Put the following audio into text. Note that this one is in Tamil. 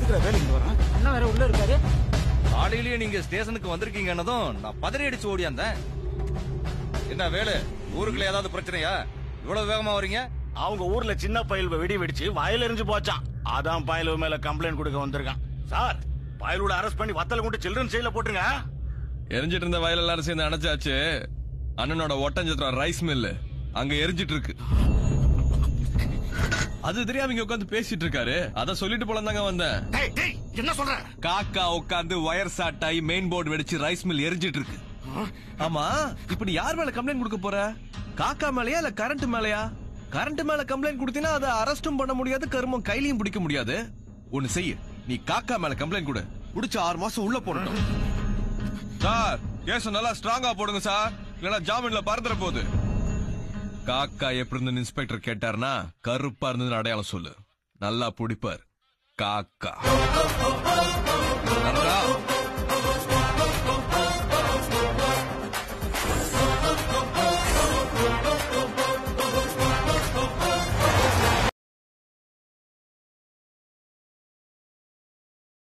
எதுக்குடா வேலைக்கு வரான் அண்ணா வேற உள்ள இருக்காரு காலையிலேயே நீங்க ஸ்டேஷனுக்கு வந்திருக்கீங்கன்னதும் நான் பதறி அடிச்சு ஓடியாந்தேன் என்ன வேலு ஊருக்குள்ள ஏதாவது பிரச்சனையா இவ்வளவு வேகமா வரீங்க அவங்க ஊர்ல சின்ன பயல்வ வெடி வெடிச்சு வயல் எரிஞ்சு போச்சான் அதான் பயல்வ மேல கம்ப்ளைண்ட் கொடுக்க வந்திருக்கான் சார் பயலோட அரெஸ்ட் பண்ணி வத்தல கொண்டு சில்ட்ரன் ஜெயில போட்டுருங்க எரிஞ்சிட்டு இருந்த வயல் எல்லாரும் சேர்ந்து அணைச்சாச்சு அண்ணனோட ஒட்டஞ்சத்திரம் ரைஸ் மில்லு அங்க எரிஞ்சிட்டு இருக்கு அது தெரியாம இங்க உட்காந்து பேசிட்டு இருக்காரு அத சொல்லிட்டு போல தாங்க வந்தேன் டேய் டேய் என்ன சொல்ற காக்கா உட்காந்து ஒயர் சாட்டாய் மெயின் போர்டு வெடிச்சு ரைஸ் மில் எரிஞ்சிட்டு இருக்கு ஆமா இப்படி யார் மேல கம்ப்ளைண்ட் கொடுக்க போற காக்கா மேலயா இல்ல கரண்ட் மேலயா கரண்ட் மேல கம்ப்ளைண்ட் கொடுத்தீங்கன்னா அதை அரெஸ்டும் பண்ண முடியாது கருமம் கையிலயும் பிடிக்க முடியாது ஒண்ணு செய்ய நீ காக்கா மேல கம்ப்ளைண்ட் கொடு புடிச்சு ஆறு மாசம் உள்ள போடட்டும் சார் கேஸ் நல்லா ஸ்ட்ராங்கா போடுங்க சார் இல்லனா ஜாமீன்ல பறந்துற போகுது காக்கா எப்படி இருந்து இன்ஸ்பெக்டர் கேட்டாருன்னா கருப்பா இருந்ததுன்னு அடையாளம் சொல்லு நல்லா பிடிப்பார் காக்கா